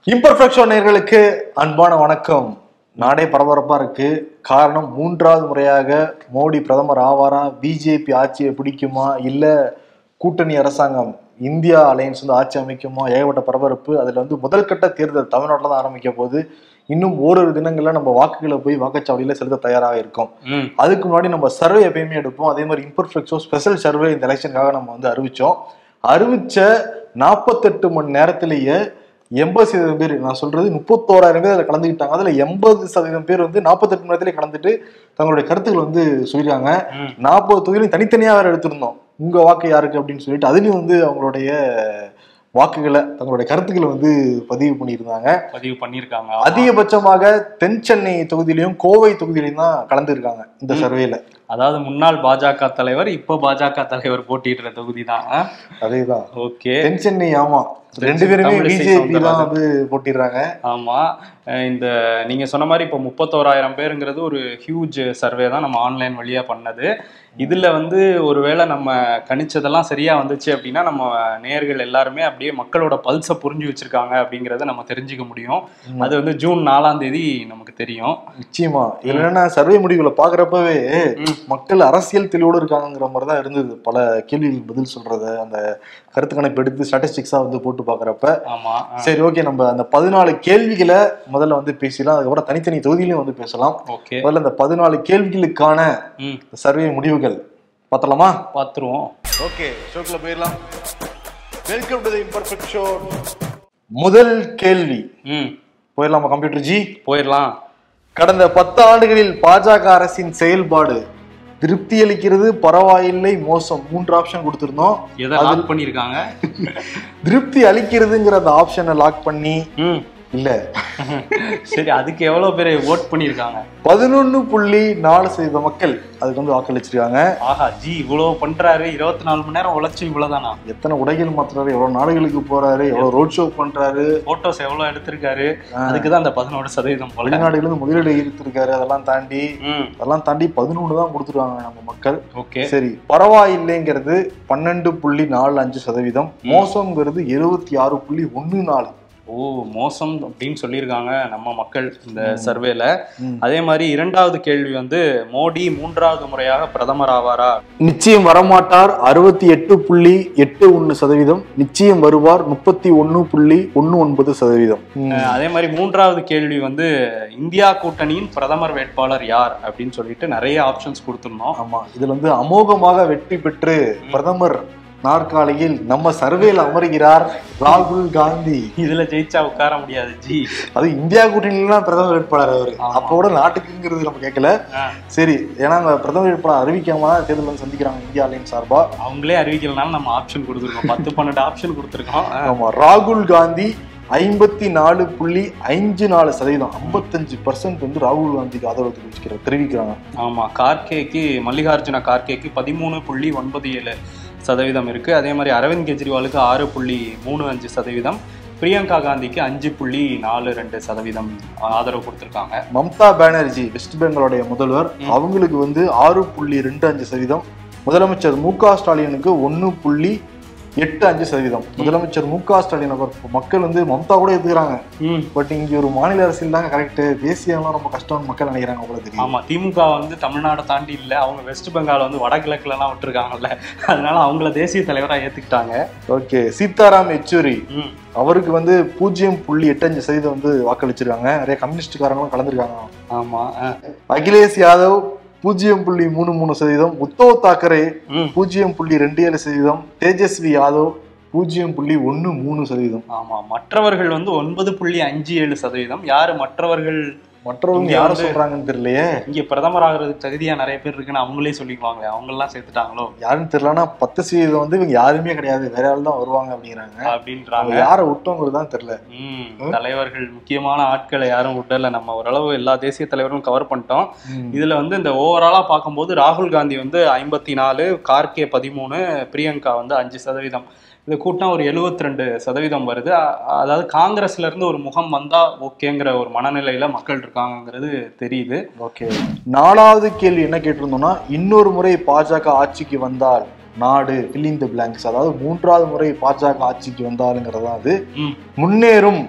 Imperfection நேர்களுக்கு அன்பான வணக்கம் நாடே பரபரப்பா இருக்கு காரணம் மூன்றாவது முறையாக மோடி பிரதமர் ஆவாரா பிஜேபி ஆட்சியை பிடிக்குமா இல்ல கூட்டணி அரசாங்கம் இந்தியா அலையன்ஸ் வந்து ஆட்சி அமைக்குமா ஏகப்பட்ட பரபரப்பு அதுல வந்து முதல் கட்ட தேர்தல் தமிழ்நாட்டில் தான் ஆரம்பிக்க போகுது இன்னும் ஓரிரு தினங்கள்ல நம்ம வாக்குகளை போய் வாக்குச்சாவடியில செலுத்த தயாராக இருக்கோம் ம் அதுக்கு முன்னாடி நம்ம சர்வே எப்பயுமே எடுப்போம் அதே மாதிரி இம்பர்ஃபெக்ஷோ ஸ்பெஷல் சர்வே இந்த எலெக்ஷனுக்காக நம்ம வந்து அறிவிச்சோம் அறிவிச்ச நாற்பத்தெட்டு மணி நேரத்திலேயே எண்பது சதவீதம் பேர் நான் சொல்றது முப்பத்தோராயிரம் பேர் அதில் கலந்துக்கிட்டாங்க அதுல எண்பது சதவீதம் பேர் வந்து நாற்பத்தெட்டு மணி நேரத்திலே கலந்துட்டு தங்களுடைய கருத்துக்கள் வந்து சொல்லியிருக்காங்க ம். நாற்பது தொகுதியிலும் தனித்தனியா வேற எடுத்திருந்தோம் உங்க வாக்கு யாருக்கு அப்படின்னு சொல்லிட்டு அதுலயும் வந்து அவங்களுடைய வாக்குகளை தங்களுடைய கருத்துக்களை வந்து பதிவு பண்ணியிருந்தாங்க பதிவு பண்ணியிருக்காங்க அதிகபட்சமாக தென் சென்னை தொகுதியிலையும் கோவை தொகுதியிலையும் தான் கலந்துருக்காங்க இந்த சர்வேல அதாவது முன்னாள் பாஜக தலைவர் இப்போ பாஜக தலைவர் போட்டியிடுற தொகுதி தான் அதேதான் ஓகே தென் சென்னை ஆமா ரெண்டு பேருமே தமிழிசை பிஜேபி தான் சவுந்தரராஜன். வந்து போட்டிடுறாங்க ஆமா அஹ் இந்த நீங்க சொன்ன மாதிரி இப்போ முப்பத்தோராயிரம் பேருங்கிறது ஒரு ஹியூஜ் சர்வே தான் நம்ம ஆன்லைன் வழியா பண்ணது இதுல வந்து ஒருவேளை நம்ம கணிச்சதெல்லாம் சரியா வந்துச்சு அப்படின்னா நம்ம நேயர்கள் எல்லாருமே அப்படியே மக்களோட பல்ஸை புரிஞ்சு வச்சிருக்காங்க அப்படிங்கறத நம்ம தெரிஞ்சுக்க முடியும் அது வந்து ஜூன் நாலாம் தேதி நமக்கு தெரியும் நிச்சயமா இதுல என்னன்னா சர்வே முடிவுகளை பாக்குறப்பவே ம். மக்கள் அரசியல் தெளிவோடு இருக்காங்கிற மாதிரி தான் இருந்தது பல கேள்விகளுக்கு பதில் சொல்றது அந்த கருத்து கணிப்பு எடுத்து ஸ்டாட்டிஸ்டிக்ஸா வந்து போட்டு பாக்குறப்ப ஆமா அஹ் சரி ஓகே நம்ம அந்த பதினாலு கேள்விகளை முதல்ல வந்து பேசலாம் அதுக்கப்புறம் தனித்தனி தொகுதியிலையும் வந்து பேசலாம் ஓகே முதல்ல இந்த பதினாலு கேள்விகளுக்கான ம் சர்வே முடிவுகள் பார்த்தலாமா பார்த்துருவோம் ஓகே ஷோக்குள்ள போயிடலாம் welcome to the imperfect show முதல் கேள்வி ம் போயிடலாமா கம்ப்யூட்டர் ஜி போயிடலாம் கடந்த பத்து ஆண்டுகளில் பாஜக அரசின் செயல்பாடு திருப்தி அளிக்கிறது பரவாயில்லை மோசம் மூன்று ஆப்ஷன் கொடுத்திருந்தோம் எதை லாக் பண்ணியிருக்காங்க திருப்தி அளிக்கிறதுங்கிற அந்த ஆப்ஷனை லாக் பண்ணி ம் இல்ல சரி அதுக்கு எவ்வளவு பேர் ஓட் பண்ணியிருக்காங்க பதினொன்னு புள்ளி நாலு சதவீத மக்கள் அதுக்கு வந்து வாக்களிச்சிருக்காங்க ஆஹா ஜி இவ்வளவு பண்றாரு இருபத்தி நாலு மணி நேரம் உழைச்சு இவ்வளவுதானா எத்தனை உடைகள் மாத்துறாரு எவ்வளவு நாடுகளுக்கு போறாரு எவ்வளவு ரோட் ஷோ பண்றாரு போட்டோஸ் எவ்வளவு எடுத்திருக்காரு அதுக்கு தான் அந்த பதினோரு சதவீதம் போல வெளிநாடுகளுக்கு இருந்து முதலீடு ஈர்த்திருக்காரு அதெல்லாம் தாண்டி ம் அதெல்லாம் தாண்டி பதினொன்று தான் கொடுத்துருவாங்க நம்ம மக்கள் ஓகே சரி பரவாயில்லைங்கிறது பன்னெண்டு புள்ளி நாலு அஞ்சு சதவீதம் மோசம்ங்கிறது எழுபத்தி ஆறு புள்ளி ஒன்று நாலு ஓ மோசம் அப்படின்னு சொல்லியிருக்காங்க நம்ம மக்கள் இந்த சர்வேல ம். அதே மாதிரி இரண்டாவது கேள்வி வந்து மோடி மூன்றாவது முறையாக பிரதமர் ஆவாரா நிச்சயம் வரமாட்டார் அறுபத்தி எட்டு புள்ளி எட்டு ஒன்று சதவீதம் நிச்சயம் வருவார் முப்பத்தி ஒன்று புள்ளி ஒன்று ஒன்பது சதவீதம் அஹ் அதே மாதிரி மூன்றாவது கேள்வி வந்து இந்தியா கூட்டணியின் பிரதமர் வேட்பாளர் யார் அப்படின்னு சொல்லிட்டு நிறைய ஆப்ஷன்ஸ் கொடுத்துருந்தோம் ஆமா இதுல வந்து அமோகமாக வெற்றி பெற்று பிரதமர் நாற்காலியில் நம்ம சர்வேல அமர்கிறார் ராகுல் காந்தி இதுல ஜெயிச்சா உட்கார முடியாது ஜி அது இந்தியா கூட்டணியிலாம் பிரதமர் வேட்பாளர் அவரு ஆமா. அப்போ கூட நாட்டுக்குங்கிறது நம்ம கேட்கல அஹ் சரி ஏன்னா அந்த பிரதமர் வேட்பாளர் அறிவிக்காம தான் தேர்தல் வந்து சந்திக்கிறாங்க இந்தியா அலைன் சார்பா அவங்களே அறிவிக்கலனாலும் நம்ம ஆப்ஷன் கொடுத்துருக்கோம் பத்து பன்னெண்டு ஆப்ஷன் கொடுத்துருக்கோம் அஹ் ஆமா ராகுல் காந்தி ஐம்பத்தி நாலு புள்ளி ஐந்து நாலு சதவீதம் ஐம்பத்தஞ்சு பர்சன்ட் வந்து ராகுல் காந்திக்கு ஆதரவு தெரிவிக்கிற தெரிவிக்கிறாங்க ஆமா கார்கேக்கு மல்லிகார்ஜுன கார்கேக்கு பதிமூணு புள்ளி ஒன்பது ஏழு சதவீதம் இருக்கு அதே மாதிரி அரவிந்த் கெஜ்ரிவாலுக்கு ஆறு புள்ளி மூணு அஞ்சு சதவீதம் பிரியங்கா காந்திக்கு அஞ்சு புள்ளி நாலு ரெண்டு சதவீதம் ஆதரவு கொடுத்துருக்காங்க மம்தா பானர்ஜி வெஸ்ட் பெங்காலுடைய முதல்வர் அவங்களுக்கு வந்து ஆறு புள்ளி ரெண்டு அஞ்சு சதவீதம் முதலமைச்சர் மு க ஸ்டாலினுக்கு ஒன்று புள்ளி எட்டு அஞ்சு சதவீதம் முதலமைச்சர் மு க ஸ்டாலின் அவர் மக்கள் வந்து மம்தா கூட எடுத்துக்கிறாங்க ம் பட் இங்க ஒரு மாநில அரசியல் தாங்க கரெக்ட் தேசியம்லாம் ரொம்ப கஷ்டம்னு மக்கள் நினைக்கிறாங்க போல தெரியும் ஆமா திமுக வந்து தமிழ்நாடை தாண்டி இல்ல அவங்க வெஸ்ட் பெங்கால் வந்து வடகிழக்குல எல்லாம் விட்டுருக்காங்கல்ல அதனால அவங்கள தேசிய தலைவரா ஏத்துக்கிட்டாங்க ஓகே சீதாராம் யெச்சூரி ம் அவருக்கு வந்து பூஜ்ஜியம் புள்ளி எட்டஞ்சு சதவீதம் வந்து வாக்களிச்சிருக்காங்க நிறைய கம்யூனிஸ்ட்காரங்களும் கலந்துருக்காங்க ஆமா அஹ், அகிலேஷ் யாதவ் பூஜ்ஜியம் புள்ளி மூணு மூணு சதவீதம் உத்தவ் தாக்கரே ம் பூஜ்ஜியம் புள்ளி ரெண்டு ஏழு சதவீதம் தேஜஸ்வி யாதவ் பூஜ்ஜியம் புள்ளி ஒன்று மூணு சதவீதம் ஆமா மற்றவர்கள் வந்து ஒன்பது புள்ளி அஞ்சு ஏழு சதவீதம் யாரு மற்றவர்கள் மற்றவங்க இங்க யார வந்து- சொல்றாங்கன்னு தெரியலையே இங்க பிரதமர் ஆகுறதுக்கு தகுதியா நிறைய பேர் இருக்குன்னு அவங்களே சொல்லிக்குவாங்க அவங்க எல்லாம் சேர்த்துட்டாங்களோ யாருன்னு தெரியலனா பத்து சதவீதம் வந்து இவங்க யாருமே கிடையாது வேற ஆள் தான் வருவாங்க அப்படிங்கிறாங்க அப்படின்றாங்க அவங்க யாரை விட்டோங்கிறது தான் தெரியல ம் தலைவர்கள் முக்கியமான ஆட்களை யாரும் விடல நம்ம ஓரளவு எல்லா தேசிய தலைவரும் கவர் பண்ணிட்டோம் இதுல வந்து இந்த ஓவராலா பார்க்கும்போது ராகுல் காந்தி வந்து ஐம்பத்தி நாலு கார்கே பதிமூணு பிரியங்கா வந்து அஞ்சு சதவீதம் இது கூட்டம் ஒரு 72% ரெண்டு சதவீதம் வருது அ- அதாவது காங்கிரஸ்ல இருந்து ஒரு முகம் வந்தா ஓகேங்கிற ஒரு மனநிலையில மக்கள் இருக்காங்கங்கிறது தெரியுது ஓகே நாலாவது கேள்வி என்ன கேட்டிருந்தோம்னா இன்னொரு முறை பாஜக ஆட்சிக்கு வந்தால் நாடு fill in the blanks அதாவது மூன்றாவது முறை பாஜக ஆட்சிக்கு வந்தாலுங்கிறது தான் அது ம் முன்னேறும்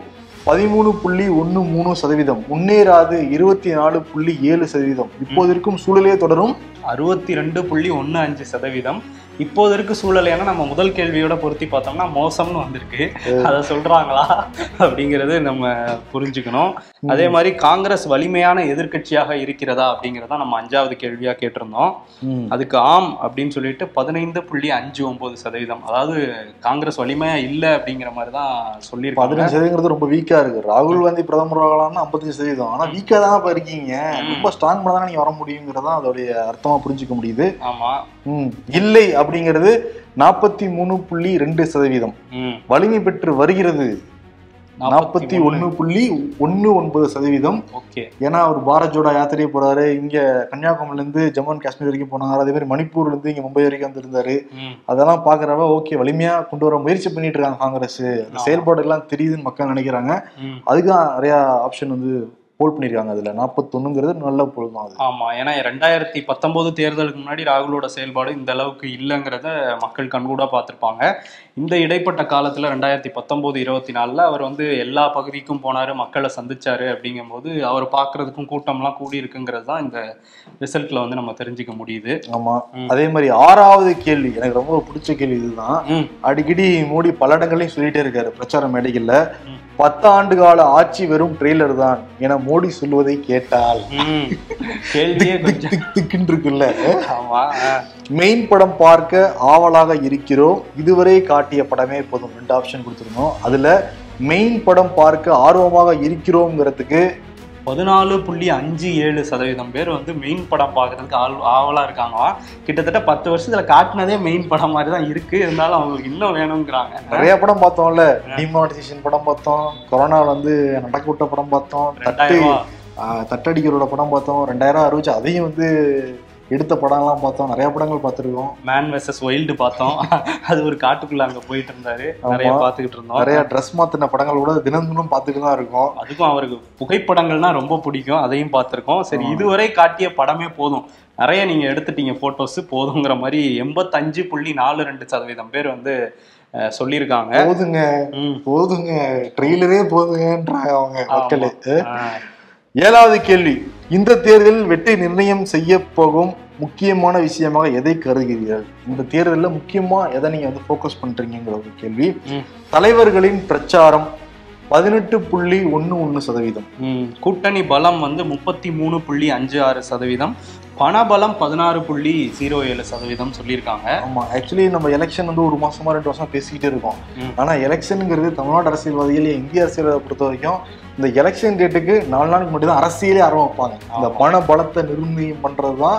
பதிமூணு புள்ளி ஒன்னு மூணு சதவீதம் முன்னேறாது இருபத்தி நாலு புள்ளி ஏழு சதவீதம் இப்போது இருக்கும் சூழலே தொடரும் அறுபத்தி ரெண்டு புள்ளி ஒன்று அஞ்சு சதவீதம் இப்போது இருக்க சூழல் ஏன்னா நம்ம முதல் கேள்வியோட பொருத்தி பார்த்தோம்னா மோசம்னு வந்திருக்கு அதை சொல்றாங்களா அப்படிங்கிறது நம்ம புரிஞ்சுக்கணும் அதே மாதிரி காங்கிரஸ் வலிமையான எதிர்க்கட்சியாக இருக்கிறதா அப்படிங்கிறத நம்ம அஞ்சாவது கேள்வியா கேட்டிருந்தோம் அதுக்கு ஆம் அப்படின்னு சொல்லிட்டு பதினைந்து புள்ளி அஞ்சு ஒன்பது சதவீதம் அதாவது காங்கிரஸ் வலிமையா இல்லை அப்படிங்கிற மாதிரி தான் சொல்லியிருக்காங்க பதினஞ்சு சதவீதம் ரொம்ப வீக்கா இருக்கு ராகுல் காந்தி பிரதமர் ஆகலாம்னா ஐம்பத்தஞ்சு சதவீதம் ஆனா வீக்கா தான் இப்ப இருக்கீங்க ரொம்ப ஸ்ட்ராங் பண்ண தானே நீங்க வர முடியுங்கிறதா அதோடைய அர்த்தமா புரிஞ்சுக்க முடியுது ஆமா ம். இல்லை அப்படிங்கிறது நாற்பத்தி மூணு புள்ளி ரெண்டு சதவீதம் ம் வலிமை பெற்று வருகிறது நாற்பத்தி ஒண்ணு புள்ளி ஒன்னு ஒன்பது சதவீதம் ஓகே ஏன்னா அவர் பாரத் ஜோடா யாத்திரையை போறாரு இங்க கன்னியாகுமரில இருந்து ஜம்மு அண்ட் காஷ்மீர் வரைக்கும் போனாங்க அதே மாதிரி மணிப்பூர்ல இருந்து இங்க மும்பை வரைக்கும் வந்திருந்தாரு ம் அதெல்லாம் பாக்குறப்ப ஓகே வலிமையா கொண்டு வர முயற்சி பண்ணிட்டு இருக்காங்க காங்கிரஸ் அந்த செயல்பாடு எல்லாம் தெரியுதுன்னு மக்கள் நினைக்கிறாங்க ம் அதுக்கு தான் நிறைய ஆப்ஷன் வந்து போல் பண்ணிருக்காங்க அதுல நாற்பத்தொன்னுங்கிறது நல்ல போல் தான் அது ஆமா ஏன்னா ரெண்டாயிரத்தி பத்தொன்பது தேர்தலுக்கு முன்னாடி ராகுலோட செயல்பாடு இந்த அளவுக்கு இல்லைங்கிறத மக்கள் கண்கூடா பார்த்திருப்பாங்க இந்த இடைப்பட்ட காலத்துல ரெண்டாயிரத்தி பத்தொன்பது இருபத்தி நாலுல அவர் வந்து எல்லா பகுதிக்கும் போனாரு மக்களை சந்திச்சாரு அப்படிங்கும்போது அவர் பார்க்கறதுக்கும் கூட்டம்லாம் கூடி இருக்குங்கிறது தான் இந்த ரிசல்ட்ல வந்து நம்ம தெரிஞ்சுக்க முடியுது ஆமா ம். அதே மாதிரி ஆறாவது கேள்வி எனக்கு ரொம்ப பிடிச்ச கேள்வி இதுதான் ம் அடிக்கடி மோடி பல இடங்களையும் சொல்லிட்டே இருக்காரு பிரச்சார மேடைகள்ல ம். பத்தாண்டு கால ஆட்சி வெறும் ட்ரெய்லர் தான் என மோடி சொல்வதை கேட்டால் ம் கேள்வியே திக் கொஞ்சம் திக் திக்குன்னு இருக்குல்ல ஆமா ஆ. மெயின் படம் பார்க்க ஆவலாக இருக்கிறோம் இதுவரை காட்டிய படமே போதும் ரெண்டு ஆப்ஷன் கொடுத்துருந்தோம் அதுல மெயின் படம் பார்க்க ஆர்வமாக இருக்கிறோங்கிறதுக்கு பதினாலு புள்ளி அஞ்சு ஏழு சதவீதம் பேர் வந்து மெயின் படம் பார்க்கறதுக்கு ஆள் ஆவலா இருக்காங்களாம் கிட்டத்தட்ட பத்து வருஷத்துல காட்டினதே மெயின் படம் மாதிரி தான் இருக்கு இருந்தாலும் அவங்களுக்கு இன்னும் வேணுங்கிறாங்க நிறைய படம் பார்த்தோம்ல டிமானிசேஷன் படம் பார்த்தோம் கொரோனால வந்து நடக்க விட்ட படம் பார்த்தோம் தட்டு ரெண்டாயிரம் ரூபா. ஆஹ், தட்டடிக்கிறோட படம் பார்த்தோம் ரெண்டாயிரம் அறிவிச்சு அதையும் வந்து எடுத்த படம்லாம் பார்த்தோம் நிறைய படங்கள் பார்த்துருக்கோம் மேன் வெர்சஸ் வைல்டு பார்த்தோம் அது ஒரு காட்டுக்குள்ள அங்க போயிட்டு இருந்தாரு நிறைய ஆமா. பார்த்துக்கிட்டு இருந்தோம் நிறைய ட்ரெஸ் மாத்தின படங்கள் கூட தினம் தினம் பார்த்துட்டு தான் இருக்கோம் அதுக்கும் அவருக்கு புகைப்படங்கள்னா ரொம்ப பிடிக்கும் அதையும் பார்த்திருக்கோம் சரி இதுவரை காட்டிய படமே போதும் நிறைய நீங்க எடுத்துட்டீங்க போட்டோஸ் போதுங்கிற மாதிரி எண்பத்தஞ்சு புள்ளி நாலு ரெண்டு சதவீதம் பேர் வந்து அஹ், சொல்லியிருக்காங்க போதுங்க ம். போதுங்க ட்ரெய்லரே போதுங்கன்றாங்க அவங்க மக்களே ஆஹ், ஏழாவது கேள்வி இந்த தேர்தலில் வெற்றி நிர்ணயம் செய்ய போகும் முக்கியமான விஷயமாக எதை கருதுகிறீர்கள் இந்த தேர்தலில் முக்கியமா எதை நீங்க வந்து ஃபோக்கஸ் பண்றீங்கிற ஒரு கேள்வி ம். தலைவர்களின் பிரச்சாரம் பதினெட்டு புள்ளி ஒன்று ஒன்று சதவீதம் ம், கூட்டணி பலம் வந்து முப்பத்தி மூணு புள்ளி அஞ்சு ஆறு சதவீதம் பணபலம் பதினாறு புள்ளி ஜீரோ ஏழு சதவீதம் சொல்லியிருக்காங்க ஆமா ஆக்சுவலி நம்ம எலெக்ஷன் வந்து ஒரு மாசமா ரெண்டு வருஷம் பேசிக்கிட்டே இருக்கோம் ம். ஆனா எலெக்ஷனுங்கிறது தமிழ்நாடு அரசியல்வாதிகள் இந்திய அரசியலை பொறுத்த வரைக்கும் இந்த எலெக்ஷன் டேட்டுக்கு நாலு நாளைக்கு மட்டும் தான் அரசியலே ஆரம்பிப்பாங்க இந்த ஆமா. பண பலத்தை நிர்ணயம் பண்றதுதான்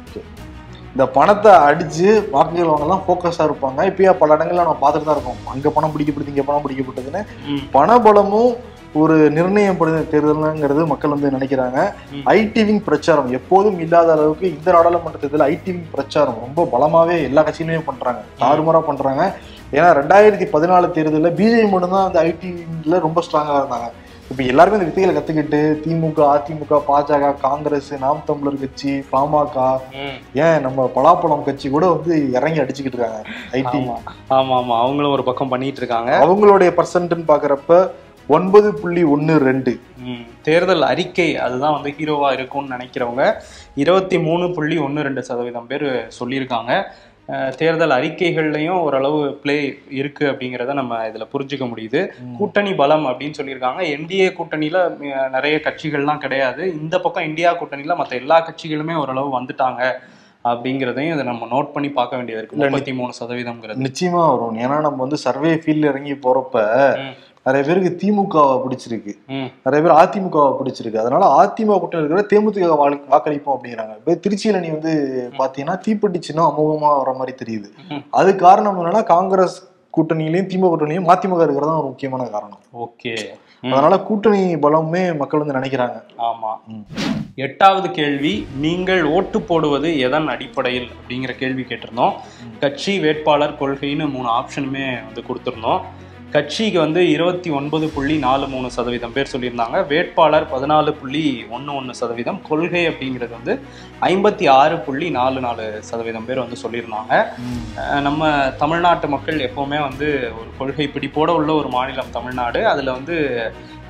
இந்த பணத்தை அடிச்சு வாக்குகள் வாங்கலாம் ஃபோக்கஸா இருப்பாங்க இப்பயே பல இடங்கள்ல நம்ம பார்த்துட்டு தான் இருக்கோம் அங்க பணம் பிடிக்கப்படுது இங்க பணம் பிடிக்கப்பட்டதுன்னு ம், பணபலமும் ஒரு நிர்ணயம் படுத்த தேர்தல்ங்கிறது மக்கள் வந்து நினைக்கிறாங்க ம். ஐடிவிங் பிரச்சாரம் எப்போதும் இல்லாத அளவுக்கு இந்த நாடாளுமன்ற தேர்தல் ஐடிவிங் பிரச்சாரம் ரொம்ப பலமாவே எல்லா கட்சியிலுமே பண்றாங்க தாறுமாறா பண்றாங்க ஏன்னா ரெண்டாயிரத்தி பதினாலு தேர்தலில் பிஜேபி மட்டும்தான் அந்த ஐடிவிங்ல ரொம்ப ஸ்ட்ராங்கா இருந்தாங்க இப்ப எல்லாருமே இந்த வித்தைகளை கத்துக்கிட்டு திமுக அதிமுக பாஜக காங்கிரஸ் நாம் தமிழர் கட்சி பாமக ம். ஏன் நம்ம பலாப்பழம் கட்சி கூட வந்து இறங்கி அடிச்சுக்கிட்டு இருக்காங்க ஐடி ஆமா ஆமா ஆமா அவங்களும் ஒரு பக்கம் பண்ணிட்டு இருக்காங்க அவங்களுடைய பர்சன்ட்னு பாக்குறப்ப ஒன்பது புள்ளி ஒன்னு ரெண்டு ம், தேர்தல் அறிக்கை அதுதான் வந்து ஹீரோவா இருக்கும்னு நினைக்கிறவங்க இருபத்தி மூணு புள்ளி ஒன்று ரெண்டு சதவீதம் பேர் சொல்லியிருக்காங்க அஹ், தேர்தல் அறிக்கைகள்லையும் ஓரளவு ப்ளே இருக்கு அப்படிங்கிறத நம்ம இதுல புரிஞ்சுக்க முடியுது கூட்டணி பலம் அப்படின்னு சொல்லியிருக்காங்க என்டிஏ கூட்டணியில அஹ், நிறைய கட்சிகள்லாம் கிடையாது இந்த பக்கம் இந்தியா கூட்டணியில மற்ற எல்லா கட்சிகளுமே ஓரளவு வந்துட்டாங்க அப்படிங்கிறதையும் இதை நம்ம நோட் பண்ணி பார்க்க வேண்டியது இருக்கு முப்பத்தி மூணு சதவீதம்ங்கிறது நிச்சயமா வரும் ஏன்னா நம்ம வந்து சர்வே ஃபீல்ட்ல இறங்கி போறப்ப ம், நிறைய பேருக்கு திமுகவை பிடிச்சிருக்கு ம், நிறைய பேர் அதிமுகவை பிடிச்சிருக்கு அதனால அதிமுக கூட்டணி இருக்கிற தேமுதிக வாக்கு- வாக்களிப்போம் அப்படிங்கிறாங்க இப்போ திருச்சியில நீ வந்து பாத்தீங்கன்னா தீப்பெட்டி சின்னம் அமோகமா வர மாதிரி தெரியுது ம். அது காரணம் என்னன்னா காங்கிரஸ் கூட்டணியிலையும் திமுக கூட்டணியும் மதிமுக இருக்கிறது தான் ஒரு முக்கியமான காரணம் ஓகே அதனால கூட்டணி பலமே மக்கள் வந்து நினைக்கிறாங்க ஆமா ம். எட்டாவது கேள்வி நீங்கள் ஓட்டு போடுவது எதன் அடிப்படையில் அப்படிங்கிற கேள்வி கேட்டிருந்தோம் கட்சி வேட்பாளர் கொள்கைன்னு மூணு ஆப்ஷனுமே வந்து கொடுத்துருந்தோம் கட்சிக்கு வந்து இருபத்தி ஒன்பது புள்ளி நாலு மூணு சதவீதம் பேர் சொல்லியிருந்தாங்க வேட்பாளர் பதினாலு புள்ளி ஒன்று ஒன்று சதவீதம் கொள்கை அப்படிங்கிறது வந்து ஐம்பத்தி ஆறு புள்ளி நாலு நாலு சதவீதம் பேர் வந்து சொல்லியிருந்தாங்க அஹ் நம்ம தமிழ்நாட்டு மக்கள் எப்போவுமே வந்து ஒரு கொள்கை பிடிப்போட உள்ள ஒரு மாநிலம் தமிழ்நாடு அதில் வந்து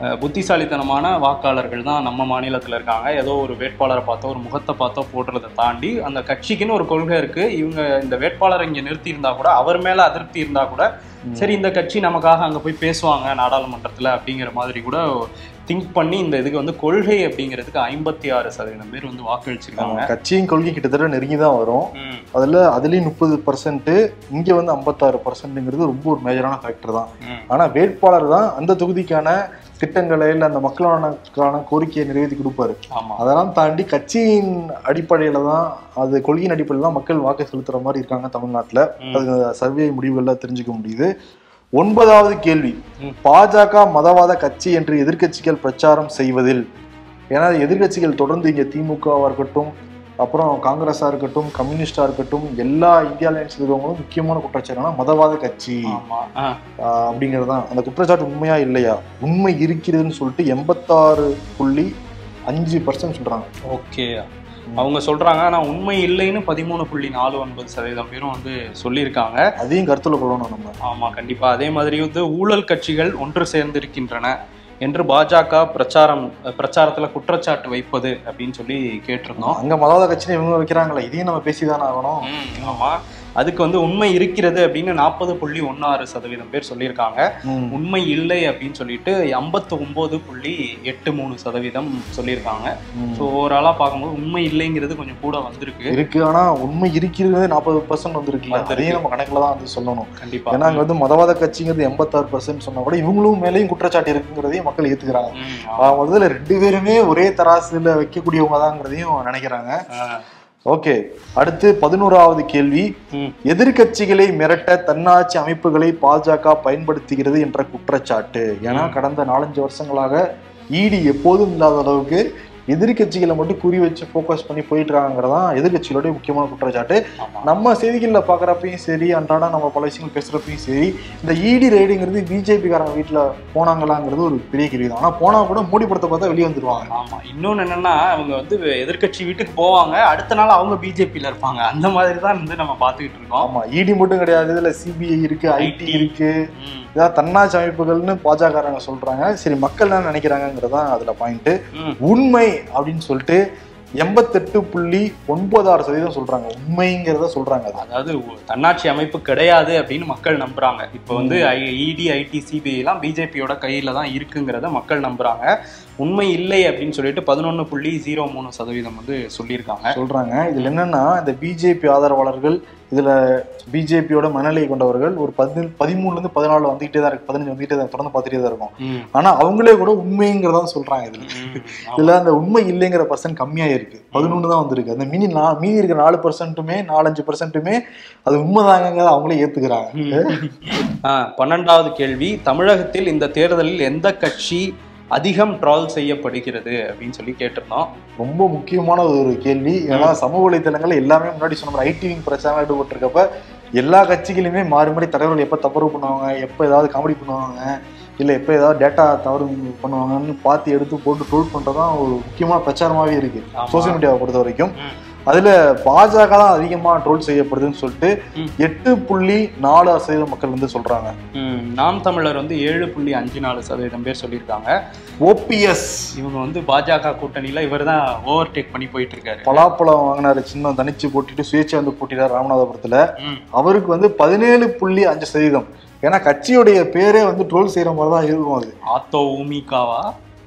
அஹ், புத்திசாலித்தனமான வாக்காளர்கள் தான் நம்ம மாநிலத்தில் இருக்காங்க ஏதோ ஒரு வேட்பாளரை பார்த்தோ ஒரு முகத்தை பார்த்தோ போடுறதை தாண்டி அந்த கட்சிக்குன்னு ஒரு கொள்கை இருக்கு இவங்க இந்த வேட்பாளரை இங்கே நிறுத்தி இருந்தா கூட அவர் மேல அதிருப்தி இருந்தா கூட சரி இந்த கட்சி நமக்காக அங்க போய் பேசுவாங்க நாடாளுமன்றத்துல அப்படிங்கிற மாதிரி கூட திங்க் பண்ணி இந்த இதுக்கு வந்து கொள்கை அப்படிங்கிறதுக்கு ஐம்பத்தி ஆறு சதவீதம் பேர் வந்து வாக்களிச்சிருக்காங்க கட்சியின் கொள்கை கிட்டத்தட்ட நெருங்கி தான் வரும் ம், அதுல அதுலயும் முப்பது பர்சன்ட் இங்க வந்து ஐம்பத்தாறு பர்சன்ட்ங்கிறது ரொம்ப ஒரு மேஜரான ஃபேக்டர் தான் ம். ஆனா வேட்பாளர் தான் அந்த தொகுதிக்கான திட்டங்களை இல்ல அந்த மக்களான கோரிக்கையை நிறைவேற்றி கொடுப்பாரு ஆமா அதெல்லாம் தாண்டி கட்சியின் அடிப்படையில தான் அது கொள்கையின் அடிப்படையில தான் மக்கள் வாக்கு செலுத்துற மாதிரி இருக்காங்க தமிழ்நாட்டுல ம். அது சர்வே முடிவுகள்ல தெரிஞ்சுக்க முடியுது ஒன்பதாவது கேள்வி ம். பாஜக மதவாத கட்சி என்று எதிர்க்கட்சிகள் பிரச்சாரம் செய்வதில் ஏன்னா எதிர்க்கட்சிகள் தொடர்ந்து இங்க திமுகவா இருக்கட்டும் அப்புறம் காங்கிரஸா இருக்கட்டும் கம்யூனிஸ்டா இருக்கட்டும் எல்லா இந்தியா அலையன்ஸ் இருக்கவங்களும் முக்கியமான குற்றச்சாட்டுனா மதவாத கட்சி ஆமா ஆ, ஆஹ் அப்படிங்கறதுதான் அந்த குற்றச்சாட்டு உண்மையா இல்லையா உண்மை இருக்கிறதுன்னு சொல்லிட்டு எண்பத்தாறு புள்ளி அஞ்சு பர்சன்ட் சொல்றாங்க ஓகே அவங்க சொல்றாங்க ஆனா உண்மை இல்லைன்னு பதிமூணு புள்ளி நாலு ஒன்பது சதவீதம் பேரும் வந்து சொல்லியிருக்காங்க அதையும் கருத்துல கொள்ளணும் நம்ம ஆமா கண்டிப்பா அதே மாதிரி வந்து ஊழல் கட்சிகள் ஒன்று சேர்ந்திருக்கின்றன என்று பாஜக பிரச்சாரம் பிரச்சாரத்துல குற்றச்சாட்டு வைப்பது அப்படின்னு சொல்லி கேட்டிருந்தோம் அங்க மதவாத கட்சின்னு இவங்க வைக்கிறாங்களே இதையும் நம்ம பேசிதானே ஆகணும் ம், ஆமா அதுக்கு வந்து உண்மை இருக்கிறது அப்படின்னு நாற்பது புள்ளி ஒன்னாறு சதவீதம் பேர் சொல்லியிருக்காங்க ம். உண்மை இல்லை அப்படின்னு சொல்லிட்டு ஐம்பத்து ஒன்பது புள்ளி எட்டு மூணு சதவீதம் சொல்லியிருக்காங்க ம். ஸோ ஓவராலா பார்க்கும்போது உண்மை இல்லைங்கிறது கொஞ்சம் கூட வந்திருக்கு இருக்கு ஆனா உண்மை இருக்கிறது நாற்பது பர்சன்ட் வந்திருக்குல்ல வந்திருக்கு. அதையும் நம்ம கணக்குல தான் வந்து சொல்லணும் கண்டிப்பா ஏன்னா அங்க வந்து மதவாத கட்சிங்கிறது எண்பத்தாறு பர்சன்ட் சொன்னா கூட இவங்களும் மேலேயும் குற்றச்சாட்டு இருக்குங்கிறதையும் மக்கள் ஏத்துக்கிறாங்க ம், ஆஹ் முதல்ல ரெண்டு பேருமே ஒரே தராசுல வைக்கக்கூடியவங்க தாங்கிறதையும் நினைக்கிறாங்க ஆ, ஓகே அடுத்து பதினோராவது கேள்வி ம், எதிர்க்கட்சிகளை மிரட்ட தன்னாட்சி அமைப்புகளை பாஜக பயன்படுத்துகிறது என்ற குற்றச்சாட்டு ஏன்னா ம். கடந்த நாலஞ்சு வருஷங்களாக இடி எப்போதும் இல்லாத அளவுக்கு எதிர்க்கட்சிகளை மட்டும் குறி வச்சு ஃபோக்கஸ் பண்ணி போயிட்டு இருக்காங்கிறதான் எதிர்க்கட்சிகளுடைய முக்கியமான குற்றச்சாட்டு ஆமா. நம்ம செய்திகளில் பார்க்குறப்பையும் சரி அன்றாட நம்ம பல விஷயங்கள் பேசுகிறப்பையும் சரி இந்த இடி ரைடுங்கிறது பிஜேபிக்காரங்க வீட்டில் போனாங்களாங்கிறது ஒரு பெரிய கேள்வி தான் ஆனால் போனால் கூட மோடி படத்தை பார்த்தா வெளியே வந்துருவாங்க ஆமா இன்னொன்னு என்னன்னா அவங்க வந்து எதிர்க்கட்சி வீட்டுக்கு போவாங்க அடுத்த நாள் அவங்க பிஜேபியில இருப்பாங்க அந்த மாதிரி தான் வந்து நம்ம பார்த்துக்கிட்டு இருக்கோம் ஆமா இடி மட்டும் கிடையாது இதுல சிபிஐ இருக்கு ஐடி IT. இருக்கு ம், இதான் தன்னாட்சி அமைப்புகள்னு பாஜகக்காரங்க சொல்றாங்க சரி மக்கள் என்ன நினைக்கிறாங்கிறதான் அதுல பாயிண்ட் ம், உண்மை அப்படின்னு சொல்லிட்டு எண்பத்தெட்டு புள்ளி ஒன்பதாறு சதவீதம் சொல்றாங்க உண்மைங்கிறத சொல்றாங்க அது அதாவது ஒ- தன்னாட்சி அமைப்பு கிடையாது அப்படின்னு மக்கள் நம்புறாங்க இப்போ வந்து இடி ஐடி சிபிஐ எல்லாம் பிஜேபியோட கையில தான் இருக்குங்கிறத மக்கள் நம்புறாங்க உண்மை இல்லை அப்படின்னு சொல்லிட்டு பதினொன்னு புள்ளி ஜீரோ மூணு சதவீதம் வந்து சொல்லியிருக்காங்க சொல்றாங்க இதுல என்னன்னா இந்த பிஜேபி ஆதரவாளர்கள் இதுல பிஜேபியோட மனநிலை கொண்டவர்கள் ஒரு பதி பதிமூணுல இருந்து பதினாலு வந்துகிட்டே தான் இருக்கு பதினஞ்சு வந்துகிட்டே தான் தொடர்ந்து பார்த்துட்டே தான் இருக்கும் ம், ஆனா அவங்களே கூட உண்மைங்கிறதா சொல்றாங்க இதுல ம், ஆமா. இதுல அந்த உண்மை இல்லைங்கிற பர்சன்ட் கம்மியா இருக்கு பதினொன்று தான் வந்திருக்கு அந்த மினி நா மீதி இருக்கிற நாலு பர்சன்ட்டுமே நாலஞ்சு பர்சன்ட்டுமே அது உண்மைதாங்கிறத அவங்களே ஏத்துக்கிறாங்க ஆ, பன்னெண்டாவது கேள்வி தமிழகத்தில் இந்த தேர்தலில் எந்த கட்சி அதிகம் ட்ரால் செய்யப்படுகிறது அப்படின்னு சொல்லி கேட்டிருந்தோம் ரொம்ப முக்கியமான ஒரு கேள்வி ஏன்னா சமூக வலைத்தளங்கள்ல எல்லாமே முன்னாடி சொன்ன மாதிரி ஐடி விங் பிரச்சாரம் ஈடுபட்டிருக்கப்ப எல்லா கட்சிகளுமே மாறி மாறி தலைவர்கள் எப்போ தவறு பண்ணுவாங்க எப்போ ஏதாவது காமெடி பண்ணுவாங்க இல்லை எப்போ ஏதாவது டேட்டா தவறு பண்ணுவாங்கன்னு பார்த்து எடுத்து போட்டு ட்ரோல் பண்ணுறதான் ஒரு முக்கியமான பிரச்சாரமாகவே இருக்கு ஆமா. சோசியல் மீடியாவை பொறுத்த வரைக்கும் ம். அதுல பாஜக தான் அதிகமா ட்ரோல் செய்யப்படுதுன்னு சொல்லிட்டு ம். எட்டு புள்ளி நாலு சதவீதம் மக்கள் வந்து சொல்றாங்க ம், நாம் தமிழர் வந்து ஏழு புள்ளி அஞ்சு நாலு சதவீதம் பேர் சொல்லியிருக்காங்க ஓபிஎஸ் இவங்க வந்து பாஜக கூட்டணியில இவர் தான் ஓவர் டேக் பண்ணி போயிட்டு இருக்காரு பலாப்பழம் வாங்கினாரு சின்ன தனிச்சு போட்டிட்டு சுயேட்சை வந்து போட்டிட்டார் ராமநாதபுரத்துல ம், அவருக்கு வந்து பதினேழு புள்ளி அஞ்சு சதவீதம் ஏன்னா கட்சியுடைய பேரே வந்து ட்ரோல் செய்யற மாதிரி தான் இருக்கும் அது ஆத்தோ ஊமிகாவா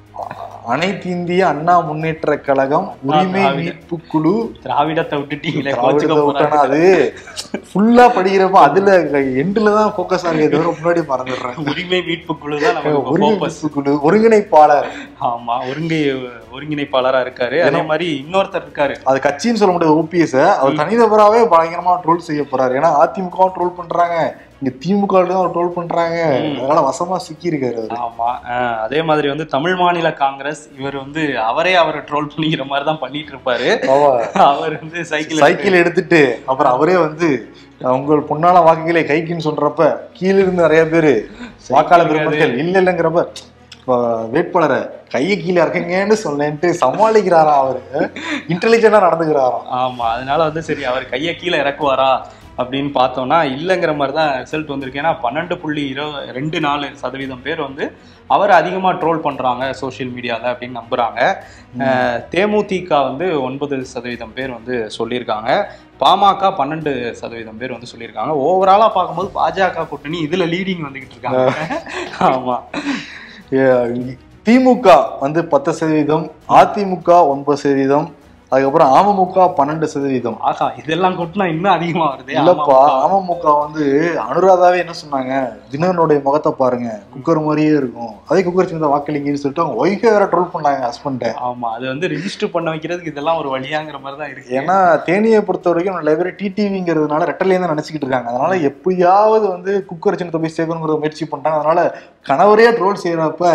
அனைத்து இந்திய அண்ணா முன்னேற்ற கழகம் உரிமை திராவிட. மீட்பு குழு திராவிடத்தை விட்டுட்டீங்களே திராவிடத்தை கோச்சுக்க விட்டானா போறாங்க. அது ஃபுல்லா படிக்கிறப்ப அதுல எண்டுல தான் ஃபோக்கஸ் ஆகுது தவிர முன்னாடி மறந்துடுறேன் உரிமை மீட்பு குழு தான் நமக்கு ஒருங்கிணைப்பு ஃபோக்கஸ் குழு ஒருங்கிணைப்பாளர் ஆமா ஒருங்கை ஒருங்கிணைப்பாளரா இருக்காரு அதே மாதிரி இன்னொருத்தர் இருக்காரு அது கட்சின்னு சொல்ல முடியாது ஓபிஎஸ் அவர் தனிநபராவே பயங்கரமா ட்ரோல் செய்ய போறாரு ஏன்னா அதிமுக ட்ரோல் பண்றாங்க இங்க திமுக தான் ட்ரோல் பண்றாங்க அதனால வசமா சிக்கி இருக்காரு அவரு ஆமா அஹ் அதே மாதிரி வந்து தமிழ் மாநில காங்கிரஸ் இவர் வந்து அவரே அவரை ட்ரோல் பண்ணிக்கிற மாதிரி தான் பண்ணிட்டு இருப்பாரு ஆமா. அவர் வந்து சைக்கிள் சைக்கிள் எடுத்துட்டு அப்புறம் அவரே வந்து உங்கள் பொன்னான வாக்குகளை கைக்குன்னு சொல்றப்ப கீழ இருந்து நிறைய பேரு வாக்காளர் பெருமக்கள் இல்ல இல்லைங்கிறப்ப இப்ப வேட்பாளரை கையை கீழே இறக்குங்கன்னு சொன்னேன்ட்டு சமாளிக்கிறாராம் அவரு இன்டெலிஜென்டா நடந்துக்கிறாராம் ஆமா அதனால வந்து சரி அவர் கையை கீழே இறக்குவாரா அப்படின்னு பார்த்தோம்னா இல்லைங்கிற மாதிரி தான் ரிசல்ட் வந்திருக்கு ஏன்னா பன்னெண்டு புள்ளி இருபது ரெண்டு நாலு சதவீதம் பேர் வந்து அவர் அதிகமாக ட்ரோல் பண்ணுறாங்க சோஷியல் மீடியாவில் அப்படின்னு நம்புகிறாங்க அஹ் தேமுதிக வந்து ஒன்பது சதவீதம் பேர் வந்து சொல்லியிருக்காங்க பாமக பன்னெண்டு சதவீதம் பேர் வந்து சொல்லியிருக்காங்க ஓவராலாக பார்க்கும்போது பாஜக கூட்டணி இதில் லீடிங் வந்துகிட்டு இருக்காங்க ஆமாம் ஏ- திமுக வந்து பத்து சதவீதம் அதிமுக ஒன்பது சதவீதம் அதுக்கப்புறம் அமமுக பன்னெண்டு சதவீதம் ஆஹா இதெல்லாம் கூட்டினா இன்னும் அதிகமாக வருது இல்லப்பா அமமுக வந்து அனுராதாவே என்ன சொன்னாங்க தினனுடைய முகத்தை பாருங்க குக்கர் மாதிரியே இருக்கும் அதே குக்கர் சின்ன வாக்களிங்கன்னு சொல்லிட்டு அவங்க ஒய்ஃபை வேற ட்ரோல் பண்ணாங்க ஹஸ்பண்ட ஆமா அது வந்து ரிஜிஸ்டர் பண்ண வைக்கிறதுக்கு இதெல்லாம் ஒரு வழியாங்கிற மாதிரி தான் இருக்கு ஏன்னா தேனியை பொறுத்த வரைக்கும் நிறைய பேர் டிடிவிங்கிறதுனால ரெட்டலையே தான் நினைச்சுக்கிட்டு இருக்காங்க அதனால எப்படியாவது வந்து குக்கர் சின்னத்தை போய் சேர்க்கணுங்கிற முயற்சி பண்றாங்க அதனால கணவரே ட்ரோல் செய்யறப்ப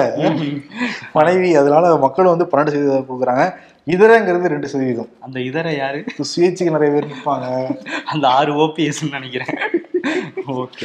மனைவி அதனால மக்கள் வந்து பன்னெண்டு சதவீதம் கொடுக்குறாங்க இதரங்கிறது ரெண்டு சதவீதம் அந்த இதர யாரு சுயேட்சைக்கு நிறைய பேர் நிற்பாங்க அந்த ஆறு ஓபிஎஸ் நினைக்கிறேன் ஓகே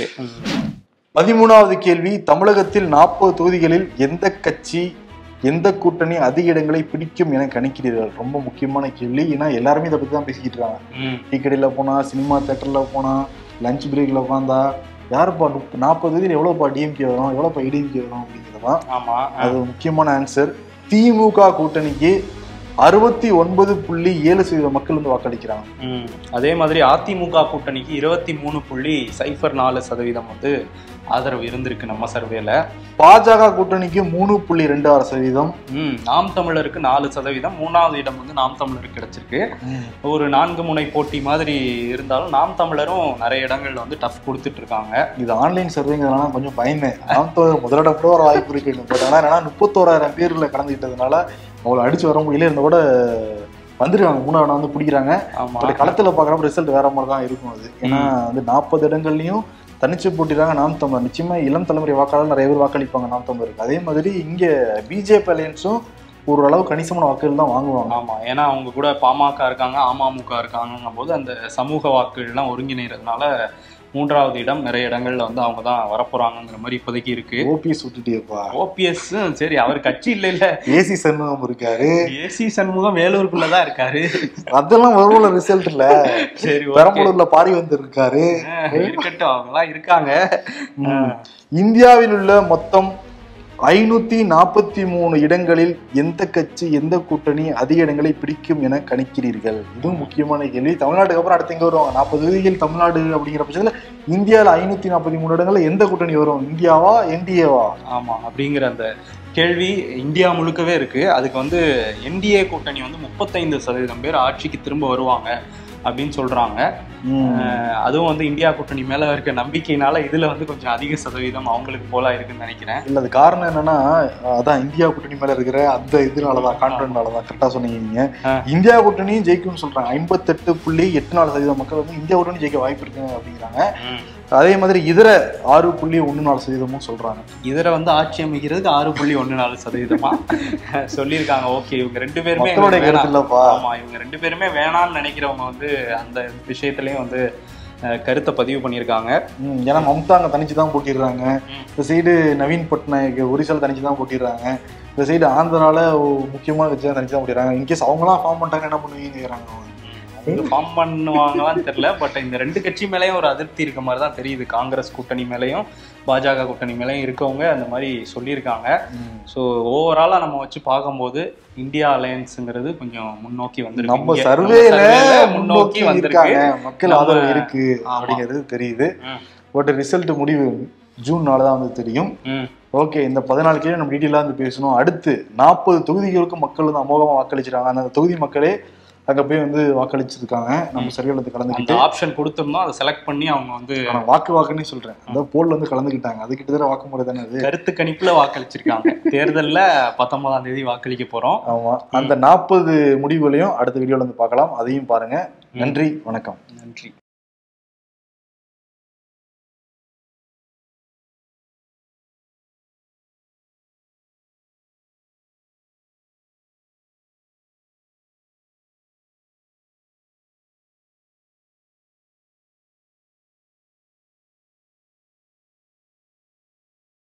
பதிமூணாவது கேள்வி தமிழகத்தில் நாற்பது தொகுதிகளில் எந்த கட்சி எந்த கூட்டணி அதிக இடங்களை பிடிக்கும் என கணிக்கிறீர்கள் ரொம்ப முக்கியமான கேள்வி ஏன்னா எல்லாருமே இதை பத்தி தான் பேசிக்கிட்டு இருக்காங்க ம் டீ கடையில போனா சினிமா தேட்டர்ல போனா லஞ்ச் பிரேக்ல உட்காந்தா யாருப்பா முப்ப- நாற்பது தொகுதியில் எவ்வளோப்பா டிஎம்கே வரும் எவ்வளோப்பா இடிஎம்கே வரும் அப்படிங்கிறதான் ஆமா அது ஒரு முக்கியமான ஆன்சர் திமுக கூட்டணிக்கு அறுபத்தி ஒன்பது புள்ளி ஏழு சதவீத மக்கள் வந்து வாக்களிக்கிறாங்க ம் அதே மாதிரி அதிமுக கூட்டணிக்கு இருபத்தி மூணு புள்ளி சைஃபர் நாலு சதவீதம் வந்து ஆதரவு இருந்திருக்கு நம்ம சர்வேல பாஜக கூட்டணிக்கு மூணு புள்ளி ரெண்டு ஆறு சதவீதம் ம் நாம் தமிழருக்கு நாலு சதவீதம் மூணாவது இடம் வந்து நாம் தமிழருக்கு கிடைச்சிருக்கு ஒரு நான்கு முனை போட்டி மாதிரி இருந்தாலும் நாம் தமிழரும் நிறைய இடங்கள்ல வந்து டஃப் கொடுத்துட்டு இருக்காங்க இது ஆன்லைன் சர்வேங்கிறதுனால கொஞ்சம் பயந்தேன் நான் முதலிடம் கூட வர வாய்ப்பு இருக்கு பட் ஆனால் என்னன்னா முப்பத்தோராயிரம் பேர்ல கலந்துக்கிட்டதுனால அவளை அடிச்சு வர முடியல இருந்த கூட வந்துருக்காங்க மூணாவது இடம் வந்து பிடிக்கிறாங்க ஆமா பட் களத்துல பாக்குறப்ப ரிசல்ட் வேற மாதிரி தான் இருக்கும் அது ஏன்னா வந்து நாற்பது இடங்கள்லயும் தனிச்சு போட்டிடுறாங்க நாம் தமிழர் நிச்சயமா இளம் தலைமுறை வாக்காளர் நிறைய பேர் வாக்களிப்பாங்க நாம் தமிழருக்கு அதே மாதிரி இங்க பிஜேபி அலையன்ஸும் ஓரளவு கணிசமான வாக்குகள் தான் வாங்குவாங்க ஆமா ஏன்னா அவங்க கூட பாமக இருக்காங்க அமமுக இருக்காங்கங்கும் போது அந்த சமூக வாக்குகள்லாம் ஒருங்கிணைறதுனால மூன்றாவது இடம் நிறைய இடங்கள்ல வந்து அவங்க தான் வரப்போறாங்கங்கிற மாதிரி இப்போதைக்கு இருக்கு ஓபிஎஸ் விட்டுட்டியப்பா ஓபிஎஸ் சரி அவர் கட்சி இல்ல இல்ல ஏசி சண்முகம் இருக்காரு ஏசி சண்முகம் வேலூருக்குள்ளதான் இருக்காரு அதெல்லாம் வரும்ல ரிசல்ட் இல்ல சரி okay. பெரம்பலூர்ல பாரி வந்து இருக்காரு ஆஹ், இருக்கட்டும் அவங்க எல்லாம் இருக்காங்க ஆஹ், இந்தியாவில் உள்ள மொத்தம் ஐநூத்தி நாற்பத்தி மூணு இடங்களில் எந்த கட்சி எந்த கூட்டணி அதிக இடங்களை பிடிக்கும் என கணிக்கிறீர்கள் இதுவும் முக்கியமான கேள்வி தமிழ்நாட்டுக்கு அப்புறம் அடுத்து எங்க வருவாங்க நாற்பது தொகுதிகள் தமிழ்நாடு அப்படிங்கிற பட்சத்துல இந்தியாவில் ஐநூத்தி நாற்பத்தி மூணு இடங்கள்ல எந்த கூட்டணி வரும் இந்தியாவா என்டிஏவா ஆமா அப்படிங்கிற அந்த கேள்வி இந்தியா முழுக்கவே இருக்கு அதுக்கு வந்து என்டிஏ கூட்டணி வந்து முப்பத்தைந்து சதவீதம் பேர் ஆட்சிக்கு திரும்ப வருவாங்க அப்படின்னு சொல்றாங்க அஹ் அதுவும் வந்து இந்தியா கூட்டணி மேல இருக்க நம்பிக்கையினால இதுல வந்து கொஞ்சம் அதிக சதவீதம் அவங்களுக்கு போல இருக்குன்னு நினைக்கிறேன் இல்ல அது காரணம் என்னன்னா அதான் இந்தியா கூட்டணி மேல இருக்கிற அந்த இதனாலதான் கான்பிடன்ட்னாலதான் கரெக்டா சொன்னீங்க நீங்க ஆ. இந்தியா கூட்டணியும் ஜெயிக்கும்னு சொல்றாங்க ஐம்பத்தெட்டு புள்ளி எட்டு நாலு சதவீதம் மக்கள் வந்து இந்தியா கூட்டணி ஜெயிக்க வாய்ப்பு இருக்கு அப்படிங்கிறாங்க அதே மாதிரி இதர ஆறு புள்ளி ஒண்ணு நாலு சதவீதமும் சொல்றாங்க இதுல வந்து ஆட்சி அமைக்கிறதுக்கு ஆறு புள்ளி ஒண்ணு நாலு சதவீதமா சொல்லியிருக்காங்க ஓகே இவங்க ரெண்டு பேருமே மக்களுடைய எங்களுக்கு கருத்து வேணாம். இல்லப்பா ஆமா இவங்க ரெண்டு பேருமே வேணாம்னு நினைக்கிறவங்க வந்து அந்த விஷயத்திலயும் வந்து அஹ், கருத்தை பதிவு பண்ணியிருக்காங்க ம், ஏன்னா மம்தா அங்க தனிச்சு தான் போட்டிடுறாங்க ம். இந்த சைடு நவீன் பட்நாயக் ஒரிசால தனிச்சு தான் போட்டிடுறாங்க இந்த சைடு ஆந்திரால ஒரு முக்கியமான கட்சி தான் தனிச்சு தான் போட்டிடுறாங்க இன்கேஸ் அவங்களாம் ஃபார்ம் பண்ணிட்டாங்க என்ன பண்ணுவீங்கன்னு கேக்குறாங்க அவங்க. அவங்க ஃபார்ம் பண்ணுவாங்களான்னு தெரியல பட் இந்த ரெண்டு கட்சி மேலேயும் ஒரு அதிருப்தி இருக்க மாதிரி தான் தெரியுது காங்கிரஸ் கூட்டணி மேலேயும் பாஜக கூட்டணி மேலேயும் இருக்கவங்க அந்த மாதிரி சொல்லியிருக்காங்க ம். ஸோ ஓவராலா நம்ம வச்சு பார்க்கும்போது இந்தியா அலையன்ஸுங்கிறது கொஞ்சம் முன்னோக்கி வந்திருக்கு நம்ம இங்க. சர்வேல surveyல முன்னோக்கி வந்திருக்கு இருக்காங்க மக்கள் நம்ம- ஆதரவு இருக்கு ஆமா. அப்படிங்கிறது தெரியுது ம். பட் ரிசல்ட் முடிவு ஜூன் நாலு தான் வந்து தெரியும் ம் ஓகே இந்த பதினாலு கேள்வி நம்ம டீட்டெயிலாக வந்து பேசணும் அடுத்து நாற்பது தொகுதிகளுக்கு மக்கள் வந்து அமோகமாக வாக்களிச்சிருக்காங்க அந்த தொகுதி மக்களே அங்க போய் வந்து வாக்களிச்சிருக்காங்க நம்ம சரியாலத்து அந்த கலந்துக்கிட்டு ஆப்ஷன் கொடுத்திருந்தோம் அதை செலக்ட் பண்ணி அவங்க வந்து ஆனா வாக்கு வாக்குன்னே சொல்றேன் அந்த போல்ல வந்து கலந்துக்கிட்டாங்க அது கிட்டத்தட்ட வாக்குமுறை தானே அது கருத்து கணிப்புல வாக்களிச்சிருக்காங்க தேர்தல்ல பத்தொன்பதாம் தேதி வாக்களிக்க போறோம் ஆமா அந்த நாற்பது முடிவுகளையும் அடுத்த வீடியோல வந்து பார்க்கலாம் அதையும் பாருங்க நன்றி வணக்கம் நன்றி